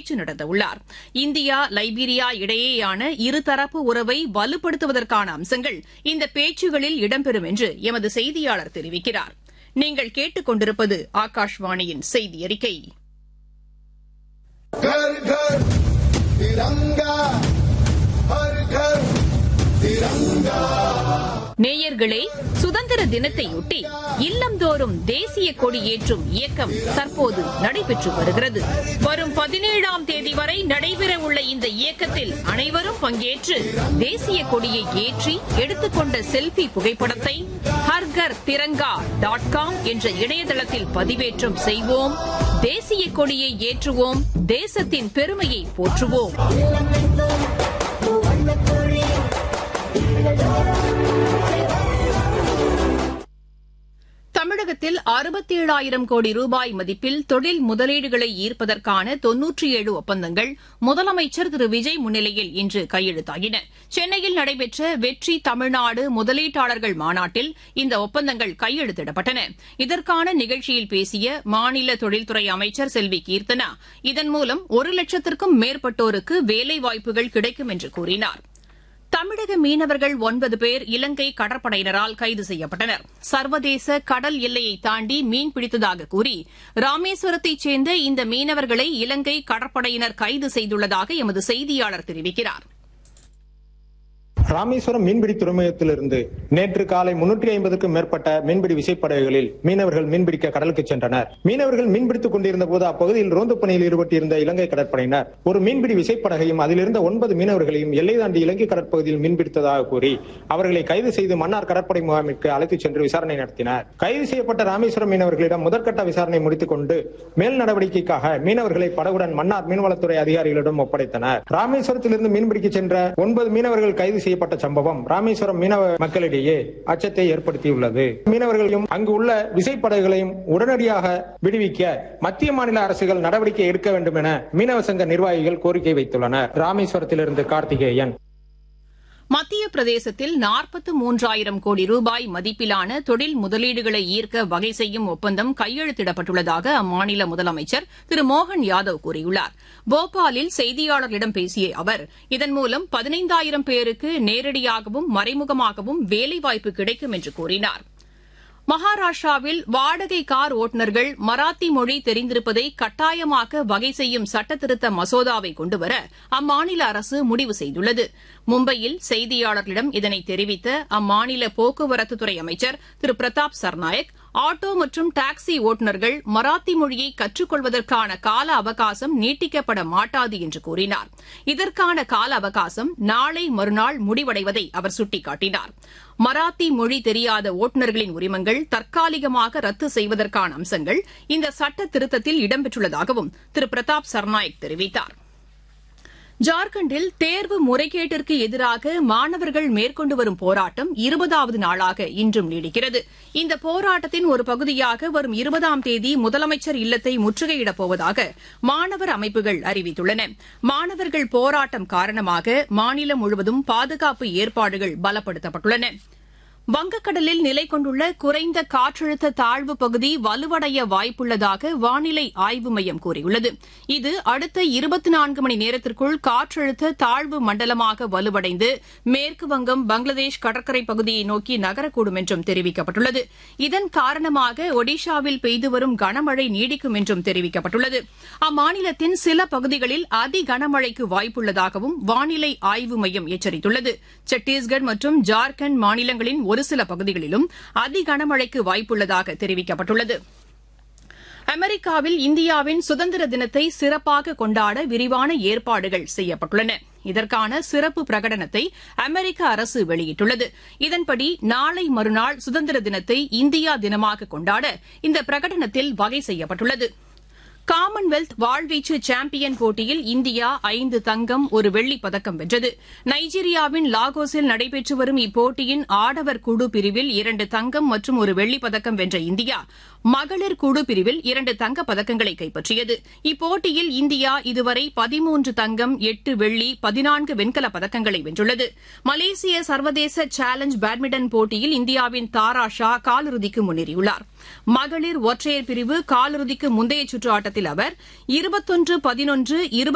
பேச்சு நடத்தவுள்ளார் India Liberia இடையேயான இருதரப்பு உறவை வலுப்படுத்துவதற்கான அம்சங்கள் இந்த பேச்சுகளில் இடம்பெறும் என்று எமது செய்தியாளர் தெரிவிக்கிறார் நீங்கள் கேட்டுக் கொண்டிருப்பது ஆகாஷ்வாணியின் செய்தி அறிக்கை घर घर तिरंगा हर घर तिरंगा நேயர்களே சுதந்திர தினத்தையொட்டி இல்லந்தோறும் தேசிய கொடி ஏற்றும் இயக்கம் தற்போது நடைபெற்று வருகிறது வரும் பதினேழாம் தேதி வரை நடைபெறவுள்ள இந்த இயக்கத்தில் அனைவரும் பங்கேற்று தேசிய கொடியை ஏற்றி எடுத்துக்கொண்ட செல்பி புகைப்படத்தை ஹர்கர் திரங்கா டாட் காம் என்ற இணையதளத்தில் பதிவேற்றம் செய்வோம் தேசிய கொடியை ஏற்றுவோம் தேசத்தின் பெருமையை போற்றுவோம் தமிழகத்தில் அறுபத்தேழாயிரம் கோடி ரூபாய் மதிப்பில் தொழில் முதலீடுகளை ஈர்ப்பதற்கான தொன்னூற்றி ஏழு ஒப்பந்தங்கள் முதலமைச்சர் திரு விஜய் முன்னிலையில் இன்று கையெழுத்தாகின சென்னையில் நடைபெற்ற வெற்றி தமிழ்நாடு முதலீட்டாளர்கள் மாநாட்டில் இந்த ஒப்பந்தங்கள் கையெழுத்திடப்பட்டன இதற்கான நிகழ்ச்சியில் பேசிய மாநில தொழில்துறை அமைச்சர் செல்வி கீர்த்தனா இதன் மூலம் ஒரு லட்சத்திற்கும் மேற்பட்டோருக்கு வேலைவாய்ப்புகள் கிடைக்கும் என்று கூறினாா் தமிழக மீனவர்கள் ஒன்பது பேர் இலங்கை கடற்படையினரால் கைது செய்யப்பட்டனர் சர்வதேச கடல் எல்லையை தாண்டி மீன் பிடித்ததாக கூறி ராமேஸ்வரத்தைச் சேர்ந்த இந்த மீனவர்களை இலங்கை கடற்படையினர் கைது செய்துள்ளதாக எமது செய்தியாளர் தெரிவிக்கிறார் ராமேஸ்வரம் மீன்பிடி துறைமுகத்திலிருந்து நேற்று காலை முன்னூற்றி ஐம்பதுக்கும் மேற்பட்ட மீன்பிடி விசைப்படகுகளில் மீனவர்கள் மீன்பிடிக்க கடலுக்கு சென்றனர் மீனவர்கள் மீன்பிடித்துக் கொண்டிருந்த போது அப்பகுதியில் ரோந்து பணியில் ஈடுபட்டிருந்த இலங்கை கடற்படையினர் ஒரு மீன்பிடி விசைப்படகையும் அதிலிருந்த ஒன்பது மீனவர்களையும் எல்லை தாண்டி இலங்கை கடற்பகுதியில் மீன்பிடித்ததாக கூறி அவர்களை கைது செய்து மன்னார் கடற்படை முகாமிற்கு அழைத்துச் சென்று விசாரணை நடத்தினர் கைது செய்யப்பட்ட ராமேஸ்வரம் மீனவர்களிடம் முதற்கட்ட விசாரணை முடித்துக் கொண்டு மேல் நடவடிக்கைக்காக மீனவர்களை படகுடன் மன்னார் மீன்வளத்துறை அதிகாரிகளிடம் ஒப்படைத்தனர் ராமேஸ்வரத்திலிருந்து மீன்பிடிக்க சென்ற ஒன்பது மீனவர்கள் கைது செய்ய செய்யப்பட்ட சம்பவம் ராமேஸ்வரம் மீனவ மக்களிடையே அச்சத்தை ஏற்படுத்தியுள்ளது மீனவர்களையும் அங்கு உள்ள விசைப்படகுகளையும் உடனடியாக விடுவிக்க மத்திய மாநில அரசுகள் நடவடிக்கை எடுக்க வேண்டும் என மீனவ சங்க நிர்வாகிகள் கோரிக்கை வைத்துள்ளனர் ராமேஸ்வரத்திலிருந்து கார்த்திகேயன் மத்திய பிரதேசத்தில் நாற்பத்து மூன்றாயிரம் கோடி ரூபாய் மதிப்பிலான தொழில் முதலீடுகளை ஈர்க்க வகை செய்யும் ஒப்பந்தம் கையெழுத்திடப்பட்டுள்ளதாக அம்மாநில முதலமைச்சர் திரு மோகன் யாதவ் கூறியுள்ளார் போபாலில் செய்தியாளர்களிடம் பேசிய அவர் இதன் மூலம் பதினைந்தாயிரம் பேருக்கு நேரடியாகவும் மறைமுகமாகவும் வேலைவாய்ப்பு கிடைக்கும் என்று கூறினாா் மகாராஷ்டிராவில் வாடகை கார் ஓட்டுநர்கள் மராத்தி மொழி தெரிந்திருப்பதை கட்டாயமாக்க வகை செய்யும் சட்டத்திருத்த மசோதாவை கொண்டுவர அம்மாநில அரசு முடிவு செய்துள்ளது மும்பையில் செய்தியாளர்களிடம் இதனை தெரிவித்த அம்மாநில போக்குவரத்துத்துறை அமைச்சர் திரு பிரதாப் சர்நாயக் ஆட்டோ மற்றும் டாக்ஸி ஓட்டுநர்கள் மராத்தி மொழியை கற்றுக்கொள்வதற்கான கால அவகாசம் நீட்டிக்கப்பட மாட்டாது என்று கூறினார் இதற்கான கால அவகாசம் நாளை மறுநாள் முடிவடைவதை அவர் சுட்டிக்காட்டினார் மராத்தி மொழி தெரியாத ஓட்டுநர்களின் உரிமங்கள் தற்காலிகமாக ரத்து செய்வதற்கான அம்சங்கள் இந்த சட்ட திருத்தத்தில் இடம்பெற்றுள்ளதாகவும் திரு பிரதாப் சர்நாயக் தெரிவித்தாா் ஜார்க்கண்டில் தேர்வு முறைகேட்டிற்கு எதிராக மாணவர்கள் மேற்கொண்டு வரும் போராட்டம் இருபதாவது நாளாக இன்றும் நீடிக்கிறது இந்த போராட்டத்தின் ஒரு பகுதியாக வரும் இருபதாம் தேதி முதலமைச்சர் இல்லத்தை முற்றுகையிடப் போவதாக மாணவர் அமைப்புகள் அறிவித்துள்ளன மாணவர்கள் போராட்டம் காரணமாக மாநிலம் முழுவதும் பாதுகாப்பு ஏற்பாடுகள் பலப்படுத்தப்பட்டுள்ளன வங்கக்கடலில் நிலை கொண்டுள்ள குறைந்த காற்றழுத்த தாழ்வு பகுதி வலுவடைய வாய்ப்புள்ளதாக வானிலை ஆய்வு மையம் கூறியுள்ளது இது அடுத்த இருபத்தி நான்கு மணி நேரத்திற்குள் காற்றழுத்த தாழ்வு மண்டலமாக வலுவடைந்து மேற்கு வங்கம் பங்களாதேஷ் கடற்கரை பகுதியை நோக்கி நகரக்கூடும் என்றும் தெரிவிக்கப்பட்டுள்ளது இதன் காரணமாக ஒடிஷாவில் பெய்து வரும் கனமழை நீடிக்கும் என்றும் தெரிவிக்கப்பட்டுள்ளது அம்மாநிலத்தின் சில பகுதிகளில் அதி கனமழைக்கு வாய்ப்புள்ளதாகவும் வானிலை ஆய்வு மையம் எச்சரித்துள்ளது சத்தீஸ்கர் மற்றும் ஜார்க்கண்ட் மாநிலங்களின் ஒரு சில பகுதிகளிலும் அதி கனமழைக்கு வாய்ப்புள்ளதாக தெரிவிக்கப்பட்டுள்ளது அமெரிக்காவில் இந்தியாவின் சுதந்திர தினத்தை சிறப்பாக கொண்டாட விரிவான ஏற்பாடுகள் செய்யப்பட்டுள்ளன இதற்கான சிறப்பு பிரகடனத்தை அமெரிக்க அரசு வெளியிட்டுள்ளது இதன்படி நாளை மறுநாள் சுதந்திர தினத்தை இந்தியா தினமாக கொண்டாட இந்த பிரகடனத்தில் வகை செய்யப்பட்டுள்ளது காமன்வெல்த் வாழ்வீச்சு சாம்பியன் போட்டியில் இந்தியா ஐந்து தங்கம் ஒரு வெள்ளிப் பதக்கம் வென்றது நைஜீரியாவின் லாகோஸில் நடைபெற்று வரும் இப்போட்டியின் ஆடவர் குழு பிரிவில் இரண்டு தங்கம் மற்றும் ஒரு வெள்ளிப் பதக்கம் வென்ற இந்தியா மகளிர் குழு பிரிவில் இரண்டு தங்கப் பதக்கங்களை கைப்பற்றியது இப்போட்டியில் இந்தியா இதுவரை பதிமூன்று தங்கம் எட்டு வெள்ளி பதினான்கு வெண்கலப் பதக்கங்களை வென்றுள்ளது மலேசிய சர்வதேச சேலஞ்ச் பேட்மிண்டன் போட்டியில் இந்தியாவின் தாரா ஷா காலிறுதிக்கு முன்னேறியுள்ளார் மகளிர் ஒற்றையர் பிரிவு காலிறுதிக்கு முந்தைய சுற்று ஆட்டத்தில் அவர் இருபத்தொன்று பதினொன்று